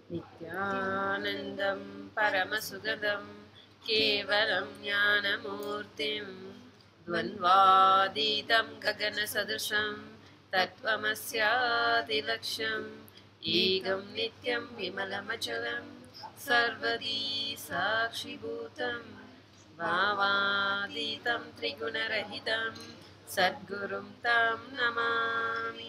नित्यानन्दं परमसुगदं केवलं ज्ञानमूर्तिं द्वन्द्वातीतं गगनसदृशं तत्त्वमस्यातिलक्ष्यम् एकं नित्यं विमलमचलं सर्वदी साक्षिभूतं भावातीतं त्रिगुणरहितं सद्गुरुं तं नमामि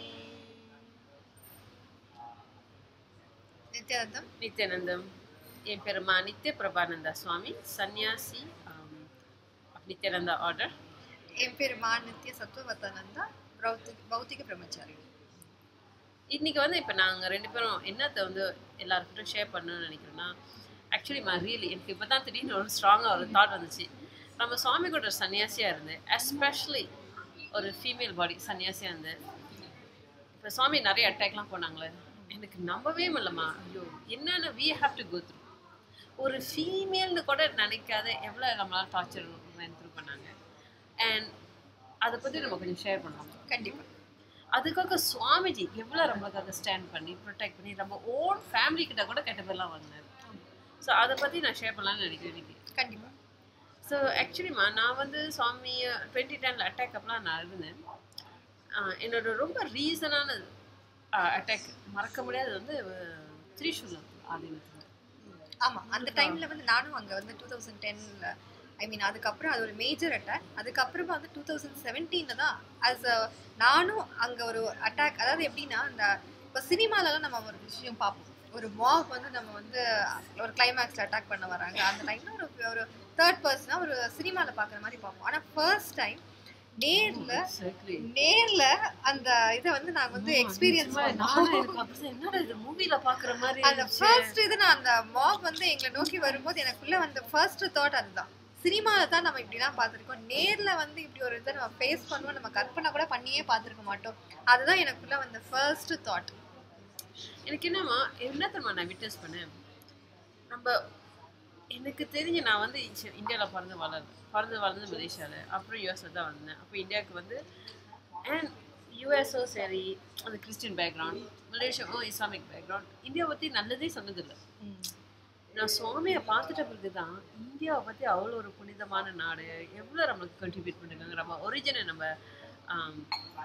நித்யானந்தம் நித்யானந்தம் என் பெருமா நித்ய பிரபானந்தா சுவாமி சன்னியாசி ஆம், நித்யானந்தா ஆர்டர் என் பேர் மா நித்ய சத்வவத்தானந்தா பௌத்திக பௌத்திக பிரம்மச்சாரி இன்னைக்கு வந்து இப்போ நாங்கள் ரெண்டு பேரும் என்னத்தை வந்து எல்லாருக்கிட்டும் ஷேர் பண்ணணும்னு நினைக்கிறோன்னா ஆக்சுவலி மா ரியலி எனக்கு இப்போ தான் திடீர்னு ஒரு ஸ்ட்ராங்காக ஒரு தாட் வந்துச்சு நம்ம சுவாமி கூட ஒரு சன்னியாசியாக இருந்தேன் எஸ்பெஷலி ஒரு ஃபீமேல் பாடி சன்னியாசியாக இருந்தேன் இப்போ சுவாமி நிறைய அட்டாக்லாம் போனாங்களே எனக்கு நம்பவே முடியலம்மா ஐயோ என்னென்ன we have to go through ஒரு ஃபீமேல்னு கூட நினைக்காத எவ்வளோ நம்மளால் டார்ச்சர் த்ரூ பண்ணாங்க அண்ட் அதை பற்றி நம்ம கொஞ்சம் ஷேர் பண்ணலாம் கண்டிப்பா அதுக்காக சுவாமிஜி எவ்வளோ நம்மளுக்காக ஸ்டாண்ட் பண்ணி ப்ரொடெக்ட் பண்ணி நம்ம ஓன் ஃபேமிலி கிட்ட கூட கெட்ட பேர்லாம் வாங்கினார் ஸோ அதை பற்றி நான் ஷேர் பண்ணலாம்னு நினைக்கிறேன் இன்னைக்கு கண்டிப்பா ஸோ ஆக்சுவலிமா நான் வந்து சுவாமி டுவெண்ட்டி டெனில் அட்டாக் அப்பலாம் நான் இருந்தேன் ஆஹ் என்னோட ரொம்ப ரீசனான அட்டாக் மறக்க முடியாதது வந்து திரிசூலம் ஆதீனத்தில் ஆமா அந்த டைம்ல வந்து நானும் அங்க வந்து டூ தௌசண்ட் டென்ல ஐ மீன் அதுக்கப்புறம் அது ஒரு மேஜர் அட்டாக் அதுக்கப்புறமா வந்து டூ தௌசண்ட் செவன்டீன்ல தான் as a நானும் அங்க ஒரு அட்டாக் அதாவது எப்படின்னா அந்த இப்போ சினிமாலலாம் நம்ம ஒரு விஷயம் பார்ப்போம் ஒரு மாப் வந்து நம்ம வந்து ஒரு கிளைமேக்ஸ்ல அட்டாக் பண்ண வராங்க அந்த டைம்ல ஒரு ஒரு தேர்ட் பர்சனா ஒரு சினிமால பாக்குற மாதிரி பார்ப்போம் ஆனா ஃபர்ஸ்ட் டைம் நேர்ல நேர்ல அந்த இதை வந்து நாங்க வந்து எக்ஸ்பீரியன்ஸ் பண்ணோம் என்னடா இது மூவில பாக்குற மாதிரி அந்த ஃபர்ஸ்ட் இது நான் அந்த மாப் வந்து எங்களை நோக்கி வரும்போது எனக்குள்ள வந்த ஃபர்ஸ்ட் தாட் அதுதான் சினிமால தான் நம்ம இப்படிலாம் பார்த்துருக்கோம் நேர்ல வந்து இப்படி ஒரு இதை நம்ம ஃபேஸ் பண்ணுவோம் நம்ம கற்பனை கூட பண்ணியே பார்த்துருக்க மாட்டோம் அதுதான் எனக்குள்ள வந்த ஃபர்ஸ்ட் தாட் எனக்கு என்னமா என்ன தெரியுமா நான் விட்னஸ் பண்ணேன் நம்ம எனக்கு தெரிஞ்சு நான் வந்து இந்தியாவில் பிறந்து வளர்ந்தேன் பிறந்து வளர்ந்து மலேசியாவில் அப்புறம் யூஎஸ்ல தான் வந்தேன் அப்போ இந்தியாவுக்கு வந்து அண்ட் யூஎஸ்ஓ சரி அந்த கிறிஸ்டின் பேக்ரவுண்ட் மலேசியாவும் இஸ்லாமிக் பேக்ரவுண்ட் இந்தியா பற்றி நல்லதே சொன்னதில்லை நான் சுவாமியை பார்த்துட்ட பிறகு தான் இந்தியாவை பற்றி அவ்வளோ ஒரு புனிதமான நாடு எவ்வளோ நம்மளுக்கு கண்ட்ரிபியூட் பண்ணிருக்காங்க நம்ம ஒரிஜினை நம்ம ஆம்,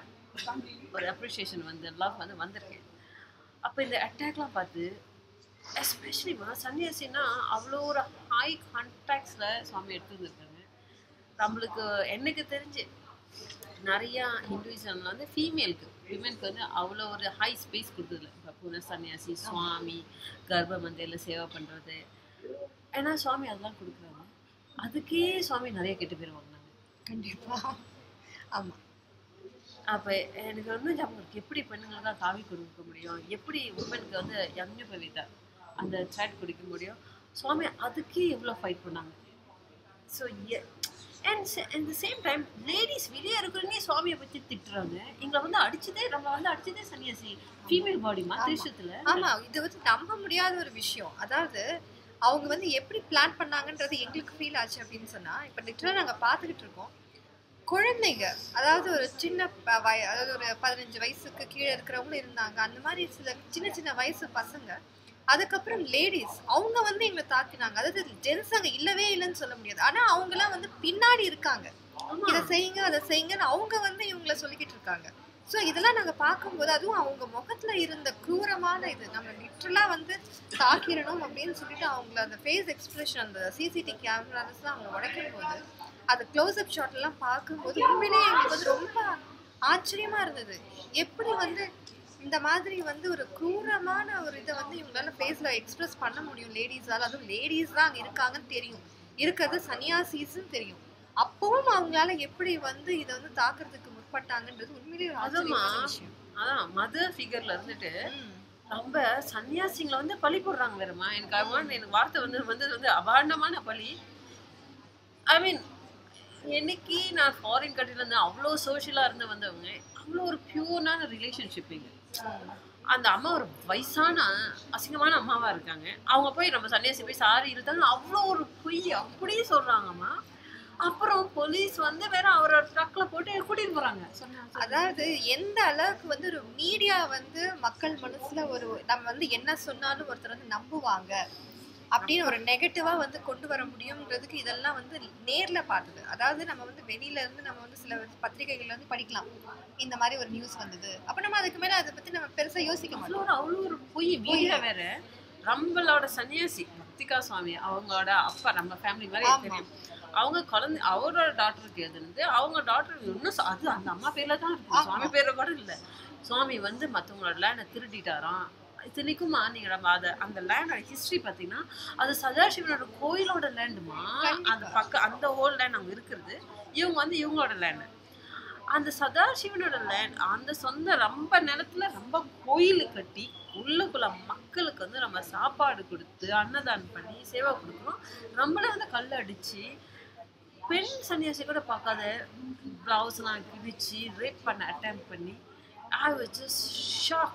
ஒரு அப்ரிஷியேஷன் வந்து லவ் வந்து வந்திருக்கேன் அப்போ இந்த அட்டாக்லாம் பார்த்து எஸ்பெஷலிமா சன்னியாசின்னா அவ்வளோ ஒரு ஹை கான்டாக்ட்ஸில் சுவாமி எடுத்து வந்திருக்காங்க நம்மளுக்கு எனக்கு தெரிஞ்சு நிறையா ஹிந்துயிசம்ல வந்து ஃபீமேலுக்கு விமென்க்கு வந்து அவ்வளோ ஒரு ஹை ஸ்பேஸ் கொடுத்ததில்ல இப்போ புன சன்னியாசி சுவாமி கர்ப்ப மந்தையில் சேவை பண்ணுறது ஏன்னா சுவாமி அதெல்லாம் கொடுக்குறாங்க அதுக்கே சுவாமி நிறைய கெட்டு பேர் வாங்கினாங்க கண்டிப்பா ஆமா அப்போ எனக்கு வந்து ஞாபகம் இருக்கு எப்படி பெண்களுக்கு காவி கொடுக்க முடியும் எப்படி உமனுக்கு வந்து யங்னு பவிதா அந்த சாட் குடிக்க முடியும் சுவாமி அதுக்கே எவ்வளோ ஃபைட் பண்ணாங்க so and at the same time ladies வெளியே இருக்கிறனே சுவாமியை பற்றி திட்டுறாங்க எங்களை வந்து அடிச்சதே நம்ம வந்து அடிச்சதே சன்னியாசி ஃபீமேல் பாடிமா தேசத்தில் ஆமா இது வந்து நம்ப முடியாத ஒரு விஷயம் அதாவது அவங்க வந்து எப்படி பிளான் பண்ணாங்கன்றது எங்களுக்கு ஃபீல் ஆச்சு அப்படின்னு சொன்னா இப்ப லிட்டரா நாங்க பாத்துக்கிட்டு இருக்கோம் குழந்தைங்க அதாவது ஒரு சின்ன ப- வய- அதாவது ஒரு பதினஞ்சு வயசுக்கு கீழே இருக்கிறவங்களும் இருந்தாங்க அந்த மாதிரி சில சின்ன சின்ன வயசு பசங்க அதுக்கப்புறம் லேடிஸ் அவங்க வந்து எங்களை தாக்கினாங்க அதாவது ஜென்ஸ் அங்க இல்லவே இல்லைன்னு சொல்ல முடியாது ஆனா அவங்கலாம் வந்து பின்னாடி இருக்காங்க இதை செய்யுங்க அதை செய்யுங்கன்னு அவங்க வந்து இவங்கள சொல்லிக்கிட்டு இருக்காங்க ஸோ இதெல்லாம் நாங்க பார்க்கும்போது அதுவும் அவங்க முகத்துல இருந்த क्रूரமான இது நம்ம லிட்டரலா வந்து தாக்கிடணும் அப்படின்னு சொல்லிட்டு அவங்கள அந்த ஃபேஸ் எக்ஸ்பிரஷன் அந்த சிசிடி கேமராஸ்லாம் அவங்க உடைக்கும் போது அது க்ளோஸ் அப் ஷாட் எல்லாம் பார்க்கும்போது உண்மையிலேயே எங்களுக்கு வந்து ரொம்ப ஆச்சரியமா இருந்தது எப்படி வந்து இந்த மாதிரி வந்து ஒரு क्रूரமான ஒரு இதை வந்து இவங்களால ஃபேஸ்ல எக்ஸ்பிரஸ் பண்ண முடியும் லேடிஸால அதுவும் லேடிஸ் தான் அங்க இருக்காங்கன்னு தெரியும் இருக்கிறது சன்னியாசிஸ்ன்னு தெரியும் அப்பவும் அவங்களால எப்படி வந்து இதை வந்து தாக்குறதுக்கு முற்பட்டாங்கன்றது உண்மையிலேயே ஒரு ஆச்சரியமான அதுமா விஷயம் அதான் மதர் ஃபிகர்ல இருந்துட்டு ம். ரொம்ப சன்னியாசிங்களை வந்து பழி போடுறாங்க வேறமா எனக்கு அவாண்ட எனக்கு வார்த்தை வந்து வந்தது வந்து அபாண்டமான பழி ஐ மீன் என்னைக்கு நான் ஃபாரின் கண்ட்ரில இருந்து அவ்வளோ சோஷியலாக இருந்து வந்தவங்க அவ்வளோ ஒரு பியூரான ரிலேஷன்ஷிப் இங்க அந்த அம்மா ஒரு வயசான அசிங்கமான அம்மாவா இருக்காங்க அவங்க போய் நம்ம சன்னியாசி போய் சாரி இருந்தாங்க அவ்வளோ ஒரு பொய் அப்படியே சொல்றாங்கம்மா அப்புறம் போலீஸ் வந்து வேற அவரோட ட்ரக்ல போட்டு கூட்டிட்டு போறாங்க சொன்னா அதாவது எந்த அளவுக்கு வந்து ஒரு மீடியா வந்து மக்கள் மனசுல ஒரு நம்ம வந்து என்ன சொன்னாலும் ஒருத்தர் வந்து நம்புவாங்க அப்படின்னு ஒரு நெகட்டிவா வந்து கொண்டு வர முடியுங்கிறதுக்கு இதெல்லாம் வந்து நேர்ல பார்த்தது அதாவது நம்ம வந்து வெளியில இருந்து நம்ம வந்து சில பத்திரிகைகள்ல வந்து படிக்கலாம் இந்த மாதிரி ஒரு நியூஸ் வந்தது அப்ப நம்ம அதுக்கு மேல அதை பத்தி நம்ம பெருசா யோசிக்க மாட்டோம் அவ்வளோ ஒரு அவ்வளோ ஒரு பொய் வீடியோ வேற ரம்பலோட சன்னியாசி பக்திகா சுவாமி அவங்களோட அப்பா நம்ம ஃபேமிலி மாதிரி ஆமா. தெரியும் அவங்க குழந்தை அவரோட டாக்டருக்கு எழுதுனது அவங்க டாக்டர் இன்னும் ச- அது அந்த அம்மா பேர்ல தான் இருக்கு ஆமா. சுவாமி பேர்ல கூட இல்ல சுவாமி வந்து மத்தவங்களோட லேண்டை திருடிட்டாராம் இத்தனைக்குமா நீங்க நம்ம அதை அந்த லேண்டோட ஹிஸ்டரி பார்த்தீங்கன்னா அது சதாசிவனோட கோயிலோட லேண்டுமா கண்டிப்பா. அந்த பக்கம் அந்த ஹோல் லேண்ட் அங்க இருக்கிறது இவங்க வந்து இவங்களோட லேண்டு அந்த சதாசிவனோட லேண்ட் அந்த சொந்த ரொம்ப நிலத்துல ரொம்ப கோயில் கட்டி உள்ளுக்குள்ள மக்களுக்கு வந்து நம்ம சாப்பாடு கொடுத்து அன்னதானம் பண்ணி சேவை கொடுக்குறோம் நம்மள வந்து கல் அடிச்சு பெண் சன்னியாசி கூட பார்க்காத பிளவுஸ்லாம் கிழிச்சு ரேப் பண்ண அட்டம் பண்ணி ஐ வாஸ் ஜஸ்ட் ஷாக்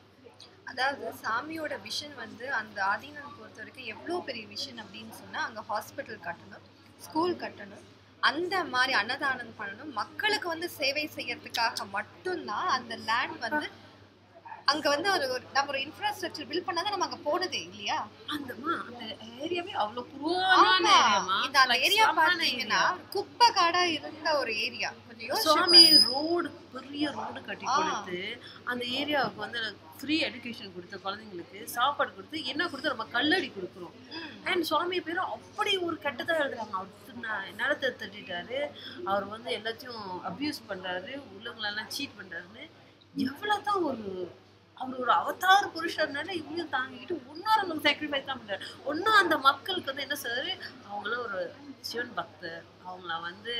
அதாவது சாமியோட விஷன் வந்து அந்த ஆதீனம் பொறுத்த வரைக்கும் எவ்வளோ பெரிய விஷன் அப்படின்னு சொன்னா அங்க ஹாஸ்பிட்டல் கட்டணும் ஸ்கூல் கட்டணும் அந்த மாதிரி அன்னதானம் பண்ணணும் மக்களுக்கு வந்து சேவை செய்யறதுக்காக மட்டும்தான் அந்த லேண்ட் வந்து அங்க வந்து ஒரு ஒரு- நம்ம ஒரு இன்ஃப்ராஸ்ட்ரக்சர் பில்ட் பண்ணாதான் நம்ம அங்க போனதே இல்லையா அந்தமா அந்த ஏரியாவே அவ்வளவு புராணமான ஆமா ஏரியாமா இந்த அந்த ஏரியா பாத்தீங்கன்னா குப்பை காடா இருந்த ஒரு ஏரியா கொஞ்சம் யோசிச்சு சுவாமி பாருங்க. ரோடு பெரிய ரோடு கட்டி ஆ. கொடுத்து அந்த ஏரியாவுக்கு வந்து ஃப்ரீ எடுகேஷன் கொடுத்த குழந்தைங்களுக்கு சாப்பாடு கொடுத்து என்ன கொடுத்து நம்ம கல்லடி கொடுக்குறோம் ம். அண்ட் சுவாமி பேரும் அப்படி ஒரு கெட்டதா எழுதுறாங்க அவர் தின்ன- நிலத்தை தட்டிட்டாரு அவர் வந்து எல்லாத்தையும் அபியூஸ் பண்றாரு உள்ளவங்களெல்லாம் சீட் பண்றாருன்னு எவ்வளவுதான் ஒரு அவர் ஒரு அவதார புருஷர்னால இவங்க தாங்கிட்டு இன்னொரு சாக்ரிஃபைஸ் தான் பண்றாரு ஒன்னும் அந்த மக்களுக்கு வந்து என்ன சொல்றாரு அவங்களும் ஒரு சிவன் பக்தர் அவங்கள வந்து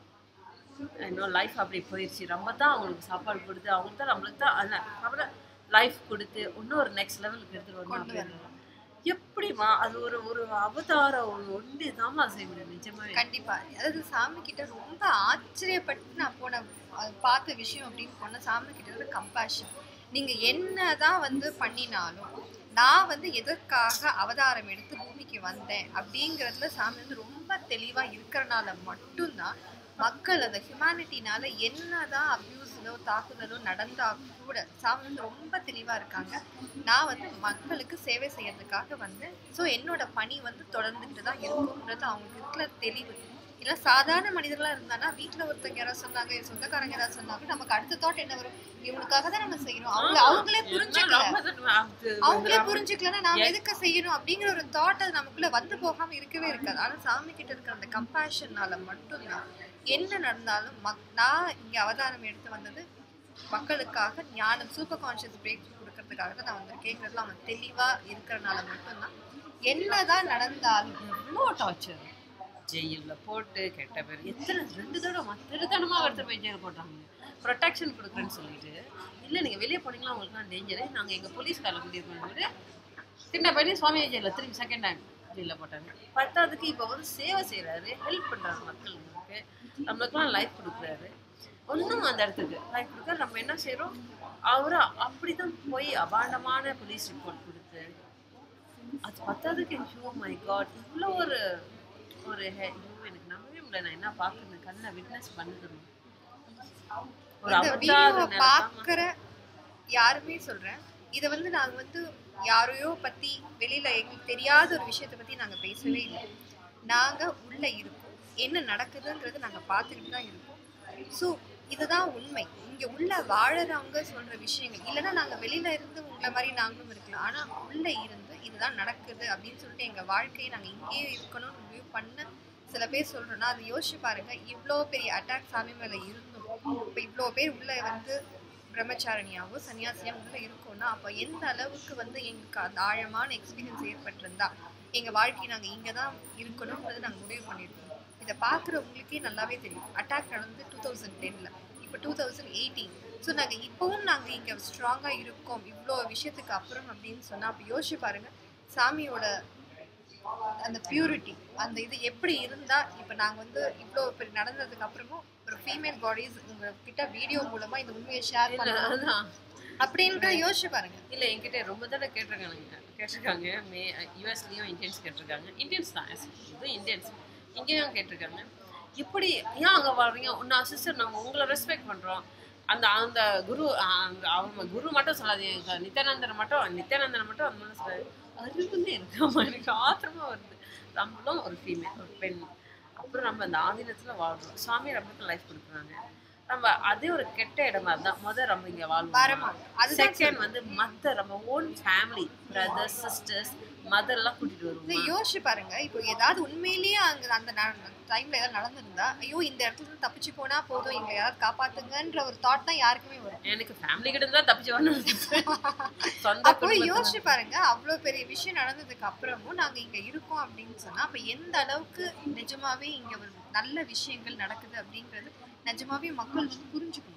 இன்னும் லைஃப் அப்படி போயிடுச்சு நம்ம தான் அவங்களுக்கு சாப்பாடு கொடுத்து அவங்களுக்கு தான் நம்மளுக்கு தான் அல்ல அப்புறம் லைஃப் கொடுத்து இன்னும் ஒரு நெக்ஸ்ட் லெவலுக்கு எடுத்துட்டு வரணும் கொண்டு அப்படின்னு எப்படிமா அது ஒரு ஒரு அவதார ஒரு ஒண்டி தாமா செய்ய முடியும் நிஜமாவே கண்டிப்பா அதாவது சாமி கிட்ட ரொம்ப ஆச்சரியப்பட்டு நான் போன அது பார்த்த விஷயம் அப்படின்னு போன சாமி கிட்ட ஒரு கம்பேஷன் நீங்க என்னதான் வந்து பண்ணினாலும் நான் வந்து எதற்காக அவதாரம் எடுத்து பூமிக்கு வந்தேன் அப்படிங்கிறதுல சாமி வந்து ரொம்ப தெளிவா இருக்கிறனால மட்டும்தான் மக்கள் அந்த ஹியூமனிட்டினால என்னதான் அபியூஸலோ தாக்குதலோ நடந்தா கூட சாமி வந்து ரொம்ப தெளிவா இருக்காங்க நான் வந்து மக்களுக்கு சேவை செய்யறதுக்காக வந்தேன் ஸோ என்னோட பணி வந்து தொடர்ந்துட்டு தான் இருக்கும்ன்றது அவங்களுக்கு இருக்கிற தெளிவு இல்லை சாதாரண மனிதர்களா இருந்தானா வீட்ல ஒருத்தங்க யாராவது சொன்னாங்க என் சொந்தக்காரங்க யாராவது சொன்னாங்க நமக்கு அடுத்த தாட் என்ன வரும் இவனுக்காக தான் நம்ம செய்யணும் அவங்க அவங்களே புரிஞ்சுக்கல அவங்களே புரிஞ்சுக்கலன்னா நாம எதுக்கு செய்யணும் அப்படிங்கிற ஒரு தாட் அது நமக்குள்ள வந்து போகாம இருக்கவே இருக்காது ஆனா சாமி கிட்ட இருக்கிற அந்த கம்பேஷன்னால மட்டும்தான் என்ன நடந்தாலும் மக் நான் இங்க அவதாரம் எடுத்து வந்தது மக்களுக்காக ஞானம் சூப்பர் கான்ஷியஸ் பிரேக் கொடுக்கறதுக்காக தான் நான் வந்திருக்கேங்கிறதுல அவன் தெளிவா இருக்கிறனால மட்டும்தான் என்னதான் நடந்தாலும் எவ்வளோ டார்ச்சர் ஜெயில்ல போட்டு கெட்ட பேர் எத்தனை ரெண்டு தடவை திருத்தனமா ஒருத்தர் போய் ஜெயில் போட்டாங்க ப்ரொடெக்ஷன் கொடுக்குறேன்னு சொல்லிட்டு இல்ல நீங்க வெளியே போனீங்களா உங்களுக்கு டேஞ்சரு நாங்க எங்க போலீஸ்காரில் கூட்டிட்டு போயிட்டு சின்ன பையன் சுவாமி ஜெயில திரும்பி செகண்ட் டைம் ஜெயில போட்டாங்க பத்தாவதுக்கு இப்போ வந்து சேவை செய்றாரு ஹெல்ப் பண்றாரு மக்களுக்கு நம்மளுக்குலாம் லைஃப் கொடுக்குறாரு ஒன்றும் அந்த இடத்துக்கு லைஃப் கொடுக்க நம்ம என்ன செய்றோம் அவரை அப்படிதான் போய் அபாண்டமான போலீஸ் ரிப்போர்ட் கொடுத்து அது பத்தாவதுக்கு ஷோ மை காட் இவ்வளோ ஒரு ஒரு ஹே- ஐயோ, எனக்கு நம்பவே முடியல நான் என்ன பார்க்குறேன் கண்ணை விட்னஸ் பண்ணுது ஒரு இந்த அவதார வீடியோவை நிலைமை பாக்குற யாருமே சொல்றேன் இத வந்து நாங்க வந்து யாரையோ பத்தி வெளியில எங்களுக்கு தெரியாத ஒரு விஷயத்தை பத்தி நாங்க பேசவே இல்லை நாங்க உள்ள இருக்கோம் என்ன நடக்குதுன்றது நாங்க பார்த்துக்கிட்டு தான் இருக்கோம் ஸோ இதுதான் உண்மை இங்க உள்ள வாழறவங்க சொல்ற விஷயங்கள் இல்லைன்னா நாங்க வெளியில இருந்து உங்களை மாதிரி நாங்களும் இருக்கலாம் ஆனா உள்ள இருந்து இதுதான் நடக்குது அப்படின்னு சொல்லிட்டு எங்க வாழ்க்கையை நாங்க இங்கேயே இருக்கணும்னு முடிவு பண்ண சில பேர் சொல்றோம்னா அது யோசிச்சு பாருங்க இவ்வளோ பெரிய அட்டாக் சாமி மேல இருந்தும் இப்போ இவ்வளோ பேர் உள்ள வந்து பிரம்மச்சாரணியாவோ சன்னியாசியா உள்ள இருக்கோம்னா அப்போ எந்த அளவுக்கு வந்து எங்களுக்கு அந்த ஆழமான எக்ஸ்பீரியன்ஸ் ஏற்பட்டிருந்தா எங்க வாழ்க்கை நாங்க இங்க தான் இருக்கணும்ன்றது நாங்க முடிவு பண்ணியிருக்கோம் இதை பார்க்குறவங்களுக்கே நல்லாவே தெரியும் அட்டாக் நடந்து டூ தௌசண்ட் டென்னில் இப்போ டூ தௌசண்ட் எயிட்டீன் ஸோ நாங்கள் இப்போவும் நாங்கள் இங்கே ஸ்ட்ராங்காக இருக்கோம் இவ்வளோ விஷயத்துக்கு அப்புறம் அப்படின்னு சொன்னால் அப்போ யோசிச்சு பாருங்க சாமியோட அந்த பியூரிட்டி அந்த இது எப்படி இருந்தா இப்போ நாங்க வந்து இவ்வளோ பெரிய நடந்ததுக்கு அப்புறமும் ஒரு ஃபீமேல் பாடிஸ் உங்க கிட்ட வீடியோ மூலமா இந்த உண்மையை ஷேர் இல்ல, பண்ணலாம் அதான் அப்படின்ற யோசிச்சு பாருங்க இல்ல என்கிட்ட ரொம்ப தடவை கேட்டிருக்காங்க கேட்டிருக்காங்க மே யூஎஸ்லயும் இந்தியன்ஸ் கேட்டிருக்காங்க இந்தியன்ஸ் தான் இதுவும் இந்தியன்ஸ் இங்கேயும் கேட்டிருக்காங்க எப்படி ஏன் அங்க வாழ்றீங்க நான் சிஸ்டர் நாங்க உங்களை ரெஸ்பெக்ட் பண்றோம் அந்த அந்த குரு அந்த அவங்க குரு மட்டும் சொல்லாதீங்க நித்யானந்தர் மட்டும் நித்யானந்தர் மட்டும் அந்த மாதிரி சொல்லாது அறிவுன்னு இருக்காமா எனக்கு ஆத்திரமா வருது நம்மளும் ஒரு ஃபீமேல் ஒரு பெண் அப்புறம் நம்ம அந்த ஆதீனத்துல வாழ்றோம் சுவாமி நம்மளுக்கு லைஃப் கொடுக்குறாங்க நம்ம அதே ஒரு கெட்ட இடமா இருந்தா முதல் நம்ம இங்க வாழ்வோம் வரமாட்டோம் அதுதான் செகண்ட் வந்து மத்த நம்ம own family brothers sisters mother எல்லாம் கூட்டிட்டு இதை வருவோம் யோசிச்சு பாருங்க இப்போ ஏதாவது உண்மையிலேயே அங்க அந்த டைம்ல ஏதாவது நடந்திருந்தா ஐயோ இந்த இடத்துல இருந்து தப்பிச்சு போனா போதும் எங்களை யாராவது காப்பாத்துங்கன்ற ஒரு தாட் தான் யாருக்குமே வரும் எனக்கு ஃபேமிலி கிட்ட இருந்தா தப்பிச்சு வரணும் சொந்த அப்போ குடும்பத்துல யோசிச்சு பாருங்க அவ்வளவு பெரிய விஷயம் நடந்ததுக்கு அப்புறமும் நாங்க இங்க இருக்கோம் அப்படின்னு சொன்னா அப்ப எந்த அளவுக்கு நிஜமாவே இங்க ஒரு நல்ல விஷயங்கள் நடக்குது அப்படிங்கிறது நிஜமாவே மக்கள் வந்து புரிஞ்சுக்கணும்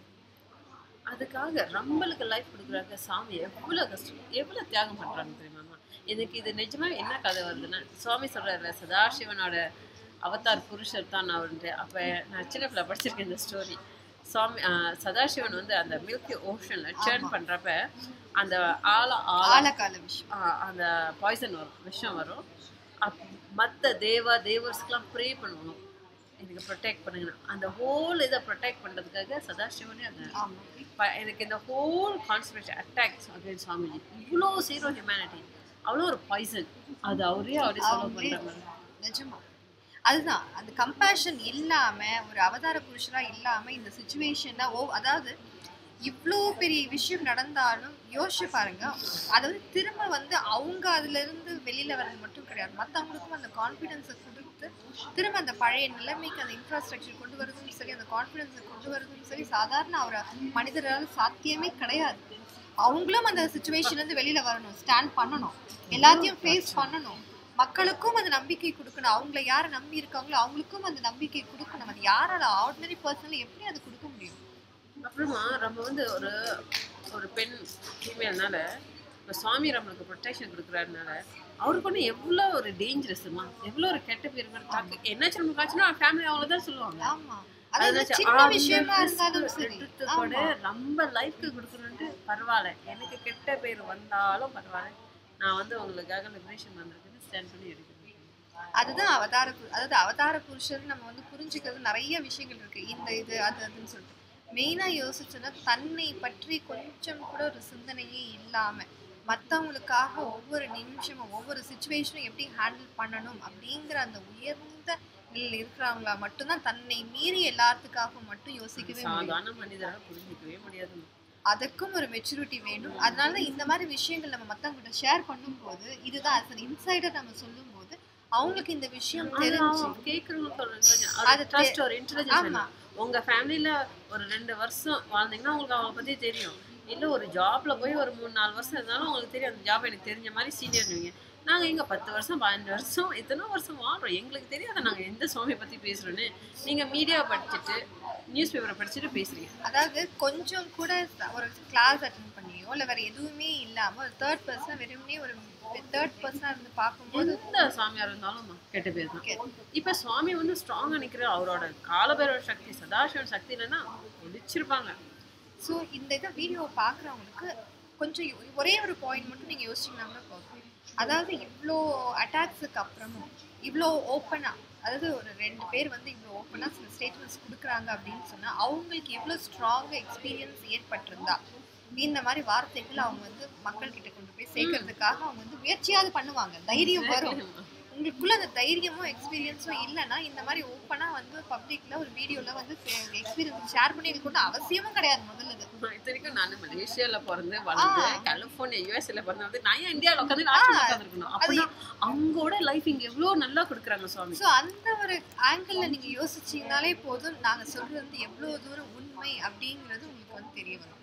அதுக்காக நம்மளுக்கு லைஃப் கொடுக்குறாங்க சாமி எவ்வளவு கஷ்டம் எவ்வளவு தியாகம் பண்றாங்க தெரியுமாமா எனக்கு இது நிஜமா என்ன கதை வருதுன்னா சுவாமி சொல்றாரு சதாசிவனோட அவதார் புருஷர் தான் அவருன்ட்டு அப்ப நான் சின்ன பிள்ளை படிச்சிருக்கேன் இந்த ஸ்டோரி சுவாமி ஆஹ் சதாசிவன் வந்து அந்த மில்கி ஓஷன்ல டேர்ன் பண்றப்ப அந்த ஆழ ஆழ ஆழகால விஷயம் ஆஹ் அந்த பாய்சன் வரும் விஷம் வரும் அப் மற்ற தேவா தேவர்ஸ்க்கெலாம் ப்ரே பண்ணுவாங்க எனக்கு ப்ரொடெக்ட் பண்ணுங்க அந்த ஹோல் இதை ப்ரொடெக்ட் பண்ணுறதுக்காக சதாசிவனே அந்த ஆமா ப- எனக்கு இந்த ஹோல் கான்சன்ட்ரேஷன் அட்டாக்ஸ் அகைன் சாமிஜி இவ்வளோ சீரோ ஹியூமனிட்டி அவ்வளோ ஒரு பாய்சன் அது அவரே அவரே சொல்ல அவங்களே பண்ணுறாங்க நிஜமா அதுதான் அந்த கம்பேஷன் இல்லாம ஒரு அவதார புருஷரா இல்லாம இந்த சுச்சுவேஷன்ல ஓ அதாவது இவ்வளோ பெரிய விஷயம் நடந்தாலும் யோசிச்சு பாருங்க அதாவது திரும்ப வந்து அவங்க அதுல இருந்து வெளியில வர்றது மட்டும் கிடையாது மத்தவங்களுக்கும் அந்த கான்ஃபிடென்ஸை கொடுத்து திரும்ப அந்த பழைய நிலைமைக்கு அந்த இன்ஃப்ராஸ்ட்ரக்சர் கொண்டு வரதும் சரி அந்த கான்ஃபிடென்ஸை கொண்டு வரதும் சரி சாதாரண அவரை மனிதரால் சாத்தியமே கிடையாது அவங்களும் அந்த சுச்சுவேஷன்ல இருந்து வெளியில வரணும் ஸ்டாண்ட் பண்ணணும் எல்லாத்தையும் ஃபேஸ் பண்ணணும் மக்களுக்கும் அந்த நம்பிக்கை கொடுக்கணும் அவங்கள யாரை நம்பி இருக்காங்களோ அவங்களுக்கும் அந்த நம்பிக்கை கொடுக்கணும் அது யாரால ஆர்டினரி பர்சனல் எப்படி அது கொடுக்க முடியும் அப்புறமா நம்ம வந்து ஒரு ஒரு பெண் ஃபீமேல்னால இப்போ சுவாமி நம்மளுக்கு ப்ரொடெக்ஷன் கொடுக்குறாருனால அவருக்கு ஒன்று எவ்வளோ ஒரு டேஞ்சரஸ்மா எவ்வளோ ஒரு கெட்ட பேர் தாக்கு என்னாச்சும் நமக்கு ஆச்சுன்னா ஃபேமிலி அவங்கள தான் சொல்லுவாங்க ஆமா அதாவது அதனால சின்ன அந்த விஷயமா risk இருந்தாலும் சரி எடுத்து கூட ஆமா. நம்ம லைஃப்க்கு கொடுக்கணுன்ட்டு பரவாயில்ல எனக்கு கெட்ட பேர் வந்தாலும் பரவாயில்ல நான் வந்து உங்களுக்காக லிபரேஷன் வந்திருக்குன்னு ஸ்டாண்ட் பண்ணி எடுக்கிறேன் அதுதான் அவதார பு- அதாவது அவதார புருஷன் நம்ம வந்து புரிஞ்சுக்கிறது நிறைய விஷயங்கள் இருக்கு இந்த இது அது அதுன்னு சொல்லிட்டு மெயினா யோசிச்சோன்னா தன்னை பற்றி கொஞ்சம் கூட ஒரு சிந்தனையே இல்லாம மத்தவங்களுக்காக ஒவ்வொரு நிமிஷமும் ஒவ்வொரு சுச்சுவேஷனும் எப்படி ஹேண்டில் பண்ணணும் அப்படிங்கிற அந்த உயர்ந்த நிலையில் இருக்கிறவங்களா மட்டும்தான் தன்னை மீறி எல்லாத்துக்காகவும் மட்டும் யோசிக்கவே முடியும் சாதாரண மனிதராக புரிஞ்சிக்கவே முடியாது அதுக்கும் ஒரு மெச்சூரிட்டி வேணும் அதனால இந்த மாதிரி விஷயங்கள் நம்ம மத்தவங்ககிட்ட ஷேர் பண்ணும்போது இதுதான் as an இன்சைடர் நம்ம சொல்லும்போது அவங்களுக்கு இந்த விஷயம் தெரிஞ்சு கேட்குறவங்களுக்கு ஒரு அது தெ- ட்ரஸ்ட் ஒரு இன்டெலிஜென்ஸ் ஆமா. வேணும் உங்க ஃபேமிலியில ஒரு ரெண்டு வருஷம் வாழ்ந்தீங்கன்னா உங்களுக்கு அவங்கள பத்தி தெரியும் இல்ல ஒரு ஜாப்ல போய் ஒரு மூணு நாலு வருஷம் இருந்தாலும் உங்களுக்கு தெரியும் அந்த ஜாப் எனக்கு தெரிஞ்ச மாதிரி சீனியர்னுவீங்க நாங்க இங்க பத்து வருஷம் பதினஞ்சு வருஷம் எத்தனை வருஷம் வாழ்றோம் எங்களுக்கு தெரியாத நாங்க எந்த சுவாமியை பத்தி பேசுறோன்னு நீங்க மீடியா படிச்சுட்டு நியூஸ் பேப்பரை படிச்சுட்டு பேசுறீங்க அதாவது கொஞ்சம் கூட ஒரு கிளாஸ் அட்டன் பண்ணியோ இல்ல வேற எதுவுமே இல்லாம ஒரு தேர்ட் பர்சன் வெறுமனே ஒரு தேர்ட் பர்சனா இருந்து பார்க்கும்போது எந்த சாமியார் இருந்தாலும் கெட்ட பேர் தான் okay. இப்ப சுவாமி வந்து ஸ்ட்ராங்கா நிக்கிறார் அவரோட காலபைரவ சக்தி சதாசிவன் சக்தி இல்லைன்னா ஒழிச்சிருப்பாங்க ஸோ இந்த இதை வீடியோ பார்க்குறவங்களுக்கு கொஞ்சம் யோ- ஒரே ஒரு பாயிண்ட் மட்டும் நீங்கள் யோசிச்சிங்கன்னா கூட போதும் அதாவது இவ்வளோ அட்டாக்ஸுக்கு அப்புறமும் இவ்வளோ ஓப்பனாக அதாவது ஒரு ரெண்டு பேர் வந்து இவ்வளோ ஓப்பனாக சில ஸ்டேட்மெண்ட்ஸ் கொடுக்குறாங்க அப்படின்னு சொன்னால் அவங்களுக்கு எவ்வளோ ஸ்ட்ராங்காக எக்ஸ்பீரியன்ஸ் ஏற்பட்டிருந்தா இந்த மாதிரி வார்த்தைகள் அவங்க வந்து மக்கள்கிட்ட கொண்டு போய் சேர்க்கறதுக்காக அவங்க வந்து முயற்சியாவது பண்ணுவாங்க தைரியம் வரும் உங்களுக்குள்ள அந்த தைரியமும் எக்ஸ்பீரியன்ஸும் இல்லைன்னா இந்த மாதிரி ஓப்பனா வந்து பப்ளிக்ல ஒரு வீடியோல வந்து எக்ஸ்பீரியன்ஸ் ஷேர் பண்ணி கூட அவசியமும் கிடையாது முதல்ல இது இத்தனைக்கும் நான் மலேசியால பிறந்து வளர்ந்து கலிபோர்னியா யூஎஸ்ல பிறந்து வந்து நான் ஏன் இந்தியாவில் உட்காந்து லாஸ்ட்ல உட்காந்துருக்கணும் அப்படின்னா அவங்களோட லைஃப் இங்க எவ்வளவு நல்லா கொடுக்குறாங்க சுவாமி ஸோ அந்த ஒரு ஆங்கிள் நீங்க யோசிச்சீங்கனாலே போதும் நாங்க சொல்றது வந்து எவ்வளவு தூரம் உண்மை அப்படிங்கிறது உங்களுக்கு வந்து தெரிய வரும்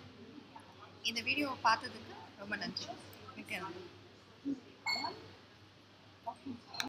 இந்த வீடியோவை பார்த்ததுக்கு ரொம்ப நன்றி மிக்க நன்றி